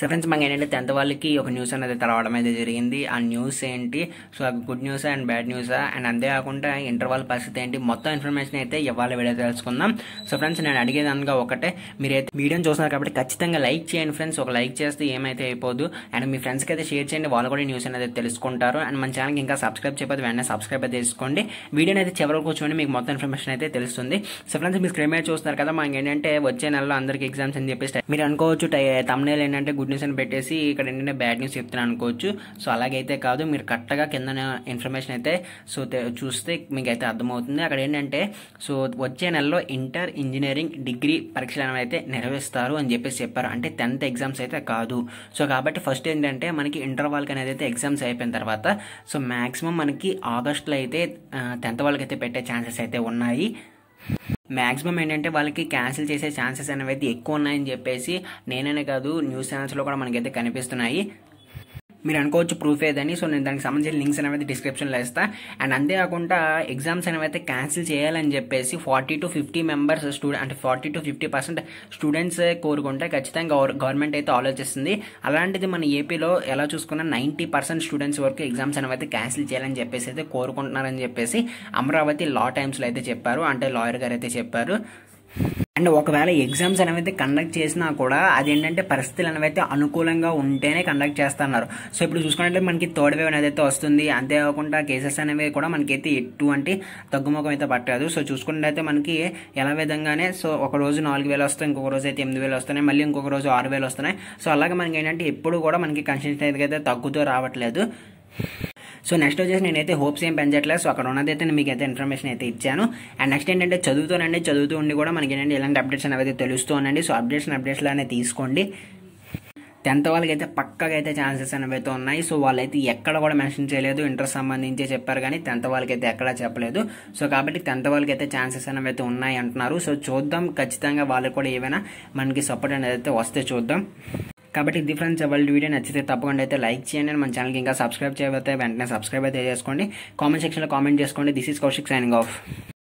so friends మనకి ఏంటంటే tenth వాళ్ళకి ఒక న్యూస్ అనేది తెలవడం అయితే జరిగింది ఆ న్యూస్ ఏంటి సో అది good news and bad news and అంతేకాకుండా ఇంటర్ వాళ్ళ పరిస్థితి ఏంటి మొత్తం ఇన్ఫర్మేషన్ అయితే ఇవాళ వీడియో తెలుసుకుందాం సో ఫ్రెండ్స్ నేను అడిగేది అనగా ఒకటే మీరైతే వీడియోని చూస్తున్నారు కాబట్టి ఖచ్చితంగా లైక్ చేయండి ఫ్రెండ్స్ ఒక లైక్ చేస్తే ఏమైతే అయిపోదు అండ్ మీ ఫ్రెండ్స్కి అయితే షేర్ చేయండి వాళ్ళు కూడా న్యూస్ అనేది తెలుసుకుంటారు అండ్ మన ఛానల్కి ఇంకా సబ్స్క్రైబ్ చేయకపోతే వెంటనే సబ్స్క్రైబ్ అయితే చేసుకోండి వీడియోని అయితే చివరికి కూర్చోండి మీకు మొత్తం ఇన్ఫర్మేషన్ అయితే తెలుస్తుంది సో ఫ్రెండ్స్ మీరు స్క్రీన్ మీద చూస్తున్నారు కదా మనకి ఏంటంటే వచ్చే నెలలో అందరికి ఎగ్జామ్స్ అని చెప్పేసి మీరు అనుకోవచ్చు తమ్నేల్ ఏంటంటే గుడ్ న్యూస్ అని పెట్టేసి ఇక్కడ ఏంటంటే బ్యాడ్ న్యూస్ చెప్తున్నాను అనుకోవచ్చు సో అలాగైతే కాదు మీరు కరెక్ట్గా కింద ఇన్ఫర్మేషన్ అయితే సో తె- చూస్తే మీకు అయితే అర్థమవుతుంది అక్కడ ఏంటంటే సో వచ్చే నెలలో ఇంటర్ ఇంజనీరింగ్ డిగ్రీ పరీక్షలు అనేవి అయితే నిర్వహిస్తారు అని చెప్పేసి చెప్పారు అంటే టెన్త్ ఎగ్జామ్స్ అయితే కాదు సో కాబట్టి ఫస్ట్ ఏంటంటే మనకి ఇంటర్ వాళ్ళకి అనేది అయితే ఎగ్జామ్స్ అయిపోయిన తర్వాత సో మ్యాక్సిమం మనకి ఆగస్ట్లో అయితే టెన్త్ వాళ్ళకి అయితే పెట్టే ఛాన్సెస్ అయితే ఉన్నాయి మ్యాక్సిమం ఏంటంటే వాళ్ళకి క్యాన్సిల్ చేసే ఛాన్సెస్ అనేవి అయితే ఎక్కువ ఉన్నాయని చెప్పేసి నేననే కాదు న్యూస్ ఛానల్స్లో కూడా మనకైతే కనిపిస్తున్నాయి మీరు అనుకోవచ్చు ప్రూఫ్ ఏదని సో నేను దానికి సంబంధించిన లింక్స్ అనేవి డిస్క్రిప్షన్లో ఇస్తా అండ్ అంతేకాకుండా ఎగ్జామ్స్ అనేవి అయితే క్యాన్సిల్ చేయాలని చెప్పేసి forty to fifty members student అంటే forty to fifty percent students కోరుకుంటే ఖచ్చితంగా గవర్నమెంట్ అయితే ఆలోచిస్తుంది అలాంటిది మన ఏపీలో ఎలా చూసుకున్నా నైంటీ పర్సెంట్ స్టూడెంట్స్ వరకు ఎగ్జామ్స్ అనేవి అయితే క్యాన్సిల్ చేయాలని చెప్పేసి అయితే కోరుకుంటున్నారని చెప్పేసి అమరావతి లా టైమ్స్లో అయితే చెప్పారు అంటే లాయర్ గారు అయితే చెప్పారు అండ్ ఒకవేళ ఎగ్జామ్స్ అనేవి అయితే కండక్ట్ చేసినా కూడా అదేంటంటే పరిస్థితులు అనేవి అయితే అనుకూలంగా ఉంటేనే కండక్ట్ చేస్తున్నారు సో ఇప్పుడు చూసుకున్నట్లయితే మనకి థర్డ్ వేవ్ అనేది అయితే వస్తుంది అంతేకాకుండా కేసెస్ అనేవి కూడా మనకైతే ఎటువంటి తగ్గుముఖం అయితే పట్టదు సో చూసుకున్నట్లయితే మనకి ఎలా విధంగానే సో ఒక రోజు నాలుగు వేలు వస్తాయి ఇంకొక రోజు అయితే ఎనిమిది వేలు వస్తున్నాయి మళ్ళీ ఇంకొక రోజు ఆరు వేలు వస్తున్నాయి సో అలాగే మనకి ఏంటంటే ఎప్పుడు కూడా మనకి కన్సిస్టెంట్ అయితే తగ్గుతూ రావట్లేదు సో నెక్స్ట్ వచ్చేసి నేనైతే హోప్స్ ఏం పెంచట్లేదు సో అక్కడ ఉన్నదైతే నేను మీకు అయితే ఇన్ఫర్మేషన్ అయితే ఇచ్చాను అండ్ నెక్స్ట్ ఏంటంటే చదువుతూనండి చదువుతూ ఉండి కూడా మనకి ఏంటంటే ఇలాంటి అప్డేట్స్ అనేవి అయితే తెలుస్తూ ఉండండి సో అప్డేట్స్ అప్డేట్స్ లానే తీసుకోండి టెన్త్ వాళ్ళకి అయితే పక్కగా అయితే ఛాన్సెస్ అనేవి అయితే ఉన్నాయి సో వాళ్ళైతే ఎక్కడ కూడా మెన్షన్ చేయలేదు ఇంటర్ సంబంధించి చెప్పారు కానీ టెన్త్ వాళ్ళకి అయితే ఎక్కడా చెప్పలేదు సో కాబట్టి టెన్త్ వాళ్ళకి అయితే ఛాన్సెస్ అనేవి అయితే ఉన్నాయి అంటున్నారు సో చూద్దాం ఖచ్చితంగా వాళ్ళకి కూడా ఏమైనా మనకి సపోర్ట్ అనేది అయితే వస్తే చూద్దాం కాబట్టి ఇది ఫ్రెండ్స్ వాళ్ళ వీడియో నచ్చితే తప్పకుండా అయితే లైక్ చేయండి మన ఛానల్కి ఇంకా సబ్స్క్రైబ్ చేయకపోతే వెంటనే సబ్స్క్రైబ్ అయితే చేసుకోండి కామెంట్ సెక్షన్లో కామెంట్ చేసుకోండి this is Kaushik signing of